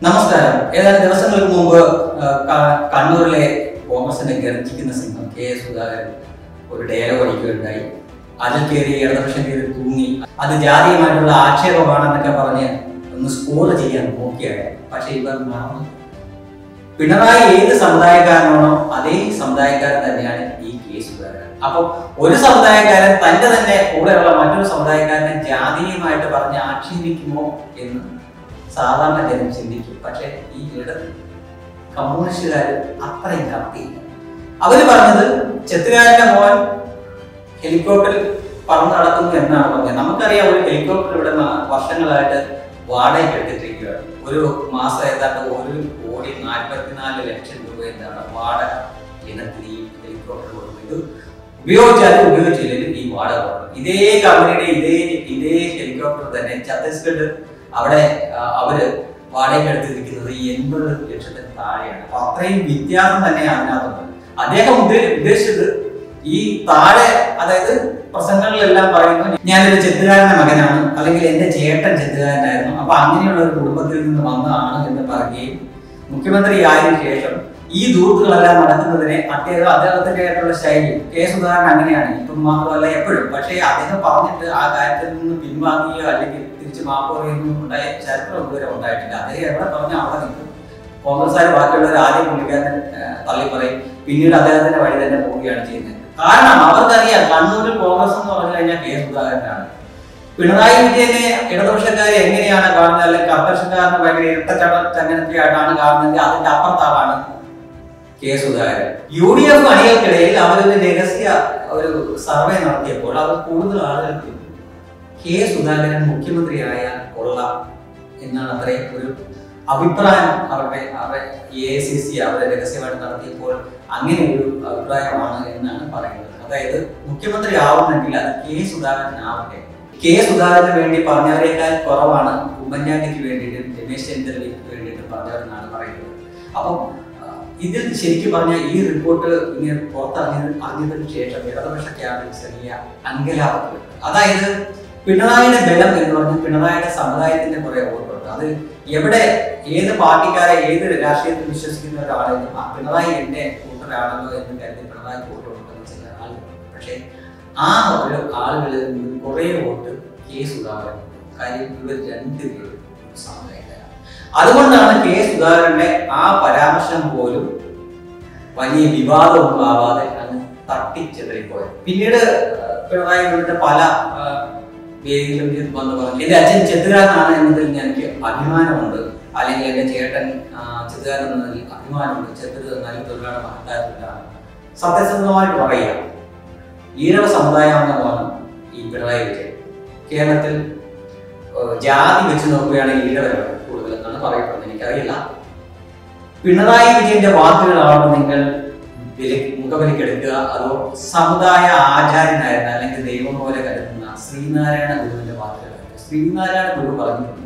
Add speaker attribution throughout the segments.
Speaker 1: നമസ്കാരം ഏതാനും ദിവസങ്ങൾക്ക് മുമ്പ് ആ, ക- കണ്ണൂരിലെ കോൺഗ്രസിന്റെ ഗർജിക്കുന്ന സിംഹം കെ എസ് സുധാകരൻ ഒരു ഡയലോഗ് അടിക്കുകയുണ്ടായി അതിൽ കയറി ഇടതുപക്ഷം കയറി തൂങ്ങി അത് ജാതീയമായിട്ടുള്ള ആക്ഷേപമാണെന്നൊക്കെ പറഞ്ഞ് ഒന്ന് സ്കോർ ചെയ്യാൻ നോക്കിയാണ് പക്ഷെ ഇവർ മറന്നു പിണറായി ഏത് സമുദായക്കാരനാണോ അതേ സമുദായക്കാരൻ തന്നെയാണ് ഈ കെ സുധാകരൻ അപ്പം ഒരു സമുദായക്കാരൻ തന്റെ തന്നെ കൂടെയുള്ള മറ്റൊരു സമുദായക്കാരനെ ജാതീയമായിട്ട് പറഞ്ഞ് ആക്ഷേപിക്കുമോ എന്ന് സാധാരണ ജനം ചിന്തിക്കും പക്ഷെ ഈ ഇടത് കമ്മ്യൂണിസ്റ്റുകാർ അത്രയും കത്തിയില്ല അവര് പറഞ്ഞത് ചെത്തുകാരന്റെ മോൻ ഹെലികോപ്റ്ററിൽ പറന്ന് നടക്കുന്നു എന്നാണ് പറഞ്ഞത് നമുക്കറിയാം ഒരു ഹെലികോപ്റ്റർ ഇവിടെ ന- വർഷങ്ങളായിട്ട് വാടകയ്ക്ക് എടുത്തിട്ടിരിക്കുകയാണ് ഒരു മാസം ഏതാണ്ട് ഒരു കോടി നാൽപ്പത്തിനാല് ലക്ഷം രൂപ എന്താണ് വാടക ഇനത്തിന് ഈ ഹെലികോപ്റ്റർ കൊടുക്കും ഇത് ഉപയോഗിച്ചാലും ഉപയോഗിച്ചില്ലെങ്കിലും ഈ വാടക കൊടുക്കും ഇതേ കമ്പനിയുടെ ഇതേ ഇതേ ഹെലികോപ്റ്റർ തന്നെ ഛത്തീസ്ഗഡ് അവിടെ ആ, അവര് വാടകയ്ക്ക് എടുത്തിരിക്കുന്നത് എൺപത് ലക്ഷത്തിന് താഴെയാണ് അപ്പൊ അത്രയും വ്യത്യാസം തന്നെ അതിനകത്തുണ്ട് അദ്ദേഹം ഉദ്ദേ- ഉദ്ദേശിച്ചത് ഈ താഴെ അതായത് പ്രസംഗങ്ങളിലെല്ലാം പറയുന്നു ഞാനൊരു ചെത്തുകാരന്റെ മകനാണ് അല്ലെങ്കിൽ എന്റെ ചേട്ടൻ ചെത്തുകാരനായിരുന്നു അപ്പൊ അങ്ങനെയുള്ള ഒരു കുടുംബത്തിൽ നിന്ന് വന്നതാണ് എന്ന് പറയുകയും മുഖ്യമന്ത്രി ആയതിനു ശേഷം ഈ ദൂത്തുകളെല്ലാം നടക്കുന്നതിനെ അദ്ദേഹം അദ്ദേഹത്തിന്റെ ആയിട്ടുള്ള ശൈലി കെ സുധാകരൻ അങ്ങനെയാണ് ഇപ്പം മാത്രമല്ല എപ്പോഴും പക്ഷേ അദ്ദേഹം പറഞ്ഞിട്ട് ആ കാര്യത്തിൽ നിന്ന് പിൻവാങ്ങുകയോ അല്ലെങ്കിൽ തിരിച്ച് മാപ്പ് പറയുകയോ ഉണ്ടായ ചരിത്രം ഇതുവരെ ഉണ്ടായിട്ടില്ല അദ്ദേഹം എവിടെ പറഞ്ഞാൽ അവിടെ നിൽക്കും കോൺഗ്രസ്സുകാർ ബാക്കിയുള്ളവർ ആദ്യം പുള്ളിക്കാരൻ തള്ളി പറയും പിന്നീട് അദ്ദേഹത്തിന്റെ വഴി തന്നെ പോവുകയാണ് ചെയ്യുന്നത് കാരണം അവർക്കറിയാം കണ്ണൂരിൽ കോൺഗ്രസ് എന്ന് പറഞ്ഞു കഴിഞ്ഞാൽ കെ സുധാകരനാണ് പിണറായി വിജയനെ ഇടതുപക്ഷക്കാരെ എങ്ങനെയാണ് കാണുന്നത് അല്ലെങ്കിൽ കർക്കശക്കാരനെ ഭയങ്കര ഇരട്ടച്ചങ്ങനത്തെയായിട്ടാണ് കാണുന്നത് അതിന്റെ അപ്പുറത്താളാണ് K Sudhakaran U D F അണികൾക്കിടയിൽ അവരൊരു രഹസ്യ ഒരു സർവേ നടത്തിയപ്പോൾ അവർ കൂടുതൽ ആളുകൾക്ക് കെ സുധാകരൻ മുഖ്യമന്ത്രിയായ കൊള്ളാം എന്നാണ് അത്രയും ഒരു അഭിപ്രായം അവരുടെ അവരുടെ എ സി സി അവരെ രഹസ്യമായിട്ട് നടത്തിയപ്പോൾ അങ്ങനെ ഒരു അഭിപ്രായമാണ് എന്നാണ് പറയുന്നത് അതായത് മുഖ്യമന്ത്രി ആവുന്നെങ്കിൽ അത് കെ സുധാകരൻ ആവട്ടെ കെ സുധാകരന് വേണ്ടി പറഞ്ഞവരെക്കാൾ കുറവാണ് ഉമ്മൻചാണ്ടിക്ക് വേണ്ടിയിട്ടും രമേശ് ചെന്നിത്തലയ്ക്ക് വേണ്ടിയിട്ടും പറഞ്ഞവരെന്നാണ് പറയുന്നത് അപ്പം ആ, ഇതിൽ ശരിക്കും പറഞ്ഞാൽ ഈ റിപ്പോർട്ട് ഇങ്ങനെ പുറത്തറിഞ്ഞത് അറിഞ്ഞതിന് ശേഷം ഇടതുപക്ഷ ക്യാബിനറ്റ് ചെറിയ അങ്കലാപത്തിൽ അതായത് പിണറായിയുടെ ബലം എന്ന് പറഞ്ഞാൽ പിണറായിയുടെ സമുദായത്തിന്റെ കുറെ വോട്ടുണ്ട് അത് എവിടെ ഏത് പാർട്ടിക്കാരെ ഏത് രാഷ്ട്രീയത്തിൽ വിശ്വസിക്കുന്ന ഒരാളെങ്കിലും ആ പിണറായി എന്റെ കൂട്ടരാണല്ലോ എന്ന് കരുതി പിണറായി വോട്ട് കൊടുക്കുന്ന ചില ആളുകളുണ്ട് പക്ഷേ ആ ഒരു ആളുകളിൽ നിന്ന് കുറെ വോട്ട് കെ സുധാകരൻ കാര്യം ഇവർ രണ്ടുപേരും സമുദായക്കാരാണ് അതുകൊണ്ടാണ് കെ സുധാകരന്റെ ആ പരാമർശം പോലും വലിയ വിവാദമൊന്നും ആവാതെ അങ്ങ് തട്ടിച്ചെതറിപ്പോയത് പിന്നീട് ആ, പിണറായി വിവിധ പല ആ, വേദിയിലും ഇത് വന്ന് പറഞ്ഞു എന്റെ അച്ഛൻ ചെത്തുകാരനാണ് എന്നതിൽ എനിക്ക് അഭിമാനമുണ്ട് അല്ലെങ്കിൽ എന്റെ ചേട്ടൻ ആ, ചെത്തുകാരൻ എന്നതിൽ അഭിമാനമുണ്ട് ചെത്തുക നല്ല തൊഴിലാണ് മഹത്തായ സത്യസന്ധമായിട്ട് പറയുക ഈഴവ സമുദായാംഗമാണ് ഈ പിണറായി വിജയൻ കേരളത്തിൽ ഏഹ്, ജാതി വെച്ച് നോക്കുകയാണെങ്കിൽ ഈഴവരാണ് കൂടുതൽ എന്നാണ് പറയപ്പെടുന്നത് എനിക്കറിയില്ല പിണറായി വിജയന്റെ വാക്കുകളാണോ നിങ്ങൾ വില- മുഖവിലക്കെടുക്കുക അതോ സമുദായ ആചാര്യനായിരുന്ന അല്ലെങ്കിൽ ദൈവം പോലെ കരുതുന്ന ശ്രീനാരായണ ഗുരുവിന്റെ വാക്കുകൾ ശ്രീനാരായണ ഗുരു പറഞ്ഞിട്ടുണ്ട്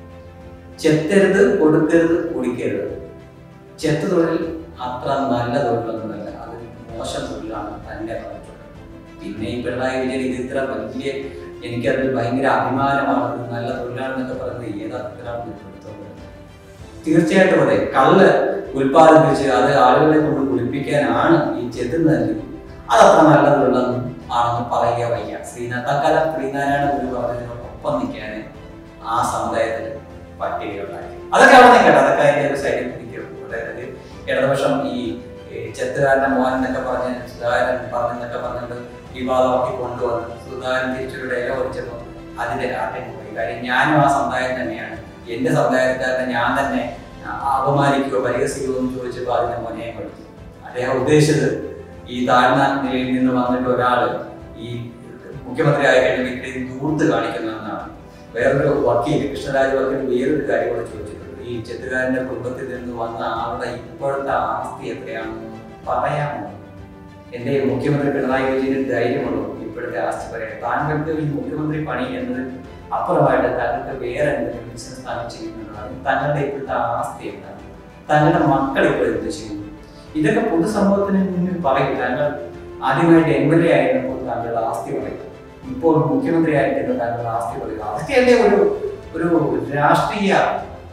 Speaker 1: ചെത്തരുത് കൊടുക്കരുത് കുടിക്കരുത് ചെത്ത് തൊഴിൽ അത്ര നല്ല തൊഴിലൊന്നുമല്ല അത് മോശം തൊഴിലാണ് തന്നെ പറഞ്ഞിട്ടുള്ളത് പിന്നെ ഈ പിണറായി വിജയൻ ഇത് ഇത്ര വലിയ എനിക്കതിൽ ഭയങ്കര അഭിമാനമാണ് ഇത് നല്ല തൊഴിലാണെന്നൊക്കെ പറയുന്നത് ഏതർത്ഥത്തിലാണ് എടുത്തോളുന്നത് തീർച്ചയായിട്ടും അതെ കള്ള് ഉൽപ്പാദിപ്പിച്ച് അത് ആളുകളെ കൊണ്ട് കുളിപ്പിക്കാനാണ് ഈ ചെത്തുന്നതെങ്കിൽ അതത്ര നല്ലതുള്ളതും ആണെന്ന് പറയുക വയ്യ ശ്രീനാ തൽക്കാലം ശ്രീനാരായണ ഗുരു പറഞ്ഞതിനോടൊപ്പം നിൽക്കാൻ ആ സമുദായത്തിൽ പട്ടികയുണ്ടാക്കി അതൊക്കെ അവിടെ നിൽക്കട്ടെ അതൊക്കെ അതിന്റെ ഒരു സൈഡിൽ നിൽക്കും അതായത് ഇടതുപക്ഷം ഈ ഈ ചെത്തുകാരന്റെ മോൻ എന്നൊക്കെ പറഞ്ഞ് സുധാകരൻ പറഞ്ഞെന്നൊക്കെ പറഞ്ഞിട്ട് വിവാദമാക്കി കൊണ്ടുവന്ന് സുധാകരൻ തിരിച്ചൊരു ഡയലോഗ് വെച്ചപ്പോൾ അതിന്റെ കാര്യം പോയി കാര്യം ഞാനും ആ സമുദായം തന്നെയാണ് എന്റെ സമുദായക്കാരനെ ഞാൻ തന്നെ ആ, അപമാനിക്കുകയോ പരിഹസിക്കുകയോ എന്ന് ചോദിച്ചപ്പോൾ അതിന്റെ മോനെ പഠിച്ചു അദ്ദേഹം ഉദ്ദേശിച്ചത് ഈ താഴ്ന്ന നിലയിൽ നിന്ന് വന്നിട്ട് ഒരാള് ഈ മുഖ്യമന്ത്രി ആയി കഴിഞ്ഞാൽ ഇത്രയും ദൂർത്ത് കാണിക്കുന്നതെന്നാണ് വേറൊരു വക്കീൽ കൃഷ്ണരാജ് വക്കീൽ വേറൊരു കാര്യം കൂടെ ചോദിച്ചിട്ടുണ്ട് ഈ ചെത്തുകാരന്റെ കുടുംബത്തിൽ നിന്ന് വന്ന ആളുടെ ഇപ്പോഴത്തെ ആസ്തി എത്രയാണെന്ന് പറയാമോ എന്റെ മുഖ്യമന്ത്രി പിണറായി വിജയന് ധൈര്യമുള്ളൂ ഇപ്പോഴത്തെ ആസ്തി പറയാൻ താങ്കൾക്ക് ഈ മുഖ്യമന്ത്രി പണി എന്നത് അപ്പുറമായിട്ട് താങ്കൾക്ക് വേറെ എന്തെങ്കിലും ബിസിനസ് സ്ഥാനം ചെയ്യുന്നുണ്ടോ തങ്ങളുടെ ഇപ്പോഴത്തെ ആസ്തി എന്താണ് തങ്ങളുടെ മക്കൾ ഇപ്പോൾ എന്ത് ചെയ്യുന്നു ഇതൊക്കെ പൊതുസമൂഹത്തിന് മുന്നിൽ പറയും താങ്കൾ ആദ്യമായിട്ട് എം എൽ എ ആയിരുന്നപ്പോൾ താങ്കളുടെ ആസ്തി പറയും ഇപ്പോൾ മുഖ്യമന്ത്രി ആയിരിക്കുന്ന താങ്കളുടെ ആസ്തി പറയുക അതൊക്കെയല്ലേ ഒരു ഒരു രാഷ്ട്രീയ ആ,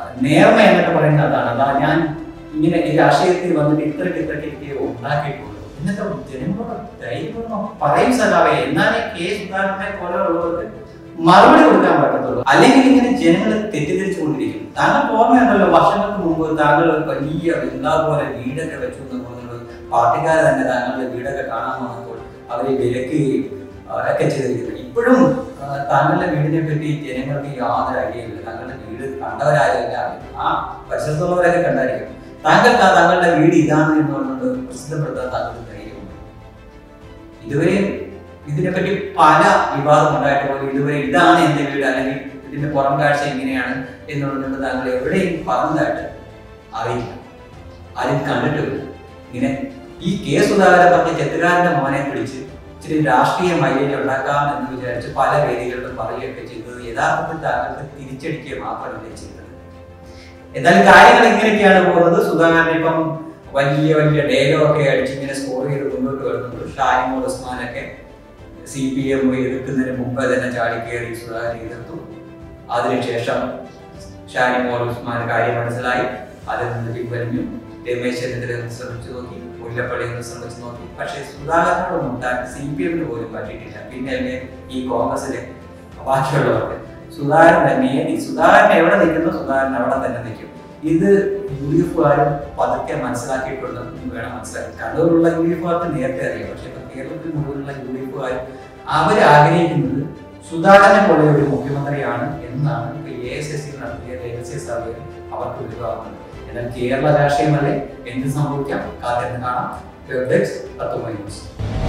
Speaker 1: നേർമ എന്നൊക്കെ പറയുന്നത് അതാണ് അതാ ഞാൻ ഇങ്ങനെ ഈ രാഷ്ട്രീയത്തിൽ വന്നിട്ട് ഇത്രയ്ക്ക് ഇത്രയ്ക്ക് എനിക്ക് ഉണ്ടാക്കിയിട്ടുള്ളൂ എന്നൊക്കെ ജനങ്ങളോട് ധൈര്യം പറയും സഖാവേ എന്നാലേ കെ സുധാകരനെ പോലെയുള്ളവർക്ക് മറുപടി കൊടുക്കാൻ പറ്റത്തുള്ളൂ അല്ലെങ്കിൽ ഇങ്ങനെ ജനങ്ങൾ തെറ്റിദ്ധരിച്ചു കൊണ്ടിരിക്കും താങ്കൾ ഓർമ്മയുണ്ടല്ലോ വർഷങ്ങൾക്ക് മുമ്പ് താങ്കൾ ഒരു വലിയ എന്താ പോലെ വീടൊക്കെ വെച്ചു എന്ന് തോന്നുന്നത് പാർട്ടിക്കാർ തന്നെ താങ്കളുടെ വീടൊക്കെ കാണാൻ വന്നപ്പോൾ അവരെ വിലക്കുകയും ആ, ഒക്കെ ചെയ്തിരിക്കുന്നത് ഇപ്പോഴും ആ, താങ്കളുടെ വീടിനെ പറ്റി ജനങ്ങൾക്ക് യാതൊരു ഐഡിയയില്ല താങ്കളുടെ വീട് കണ്ടവരാരില്ല ആ പരിസരത്തുള്ളവരൊക്കെ കണ്ടായിരിക്കും താങ്കൾക്ക് ആ താങ്കളുടെ വീട് ഇതാണ് എന്ന് പറഞ്ഞുകൊണ്ട് പ്രസിദ്ധപ്പെടുത്താൻ താങ്കൾക്ക് ധൈര്യമുണ്ട് ഇതുവരെ ഇതിനെപ്പറ്റി പല വിവാദം ഉണ്ടായിട്ട് പോലും ഇതുവരെ ഇതാണ് എന്റെ വീട് അല്ലെങ്കിൽ ഇതിന്റെ പുറം കാഴ്ച എങ്ങനെയാണ് എന്നുള്ളത് താങ്കൾ എവിടെയും പറഞ്ഞതായിട്ട് അറിയില്ല ആരും കണ്ടിട്ടില്ല ഇങ്ങനെ ഈ കെ സുധാകരൻ പറഞ്ഞ ചെത്തുകാരന്റെ മോനെ പിടിച്ച് ഇച്ചിരി രാഷ്ട്രീയ മൈലേജ് ഉണ്ടാക്കാം എന്ന് വിചാരിച്ച് പല വേദികളിലും പറയുകയൊക്കെ ചെയ്തത് യഥാർത്ഥത്തിൽ താങ്കൾക്ക് തിരിച്ചടിക്കുക മാത്രമല്ലേ ചെയ്തത് എന്നാലും കാര്യങ്ങൾ ഇങ്ങനെയൊക്കെയാണ് പോകുന്നത് സുധാകരൻ ഇപ്പം വലിയ വലിയ ഡയലോഗ് ഒക്കെ അടിച്ച് ഇങ്ങനെ സ്കോർ ചെയ്ത് മുന്നോട്ട് വരുന്നുണ്ട് ഷാനിമോൾ ഉസ്മാനൊക്കെ സി പി എം എതിർക്കുന്നതിന് മുമ്പ് തന്നെ ചാടിക്കയറി സുധാകരൻ എതിർത്തു അതിനുശേഷം ഷാനിമോൾ ഉസ്മാൻ കാര്യം മനസ്സിലായി അതിൽ നിന്ന് പിൻവലിഞ്ഞു രമേശ് ചെന്നിത്തല ശ്രമിച്ചു നോക്കി മുല്ലപ്പള്ളി ഒന്ന് ശ്രമിച്ചു നോക്കി പക്ഷേ സുധാകരനോട് മുട്ടാൻ സി പി എമ്മിന് പോലും പറ്റിയിട്ടില്ല പിന്നെ അല്ലേ ഈ കോൺഗ്രസിലെ ബാക്കിയുള്ളവർക്ക് സുധാകരൻ തന്നെ ഈ സുധാകരൻ എവിടെ നിൽക്കുന്നു സുധാകരൻ അവിടെ തന്നെ നിൽക്കും ഇത് യു ഡി എഫുകാരും പതുക്കെ മനസ്സിലാക്കിയിട്ടുണ്ടെന്ന് വേണം മനസ്സിലാക്കി കണ്ണൂരുള്ള യു ഡി എഫുകാർക്ക് നേരത്തെ അറിയാം പക്ഷെ ഇപ്പൊ കേരളത്തിൽ മുഴുവനുള്ള യു ഡി എഫുകാരും അവർ ആഗ്രഹിക്കുന്നത് സുധാകരനെ പോലെ ഒരു മുഖ്യമന്ത്രിയാണ് എന്നാണ് ഇപ്പൊ എ എസ് എസ് സി നടത്തിയ രഹസ്യ സർവേ അവർക്ക് ഒഴിവാകുന്നത് എന്നാൽ കേരള രാഷ്ട്രീയമല്ലേ എന്ത് സംഭവിക്കാം കാത്തിരുന്ന് കാണാം വെബ് ഡെസ്ക് തത്വമൈ ന്യൂസ്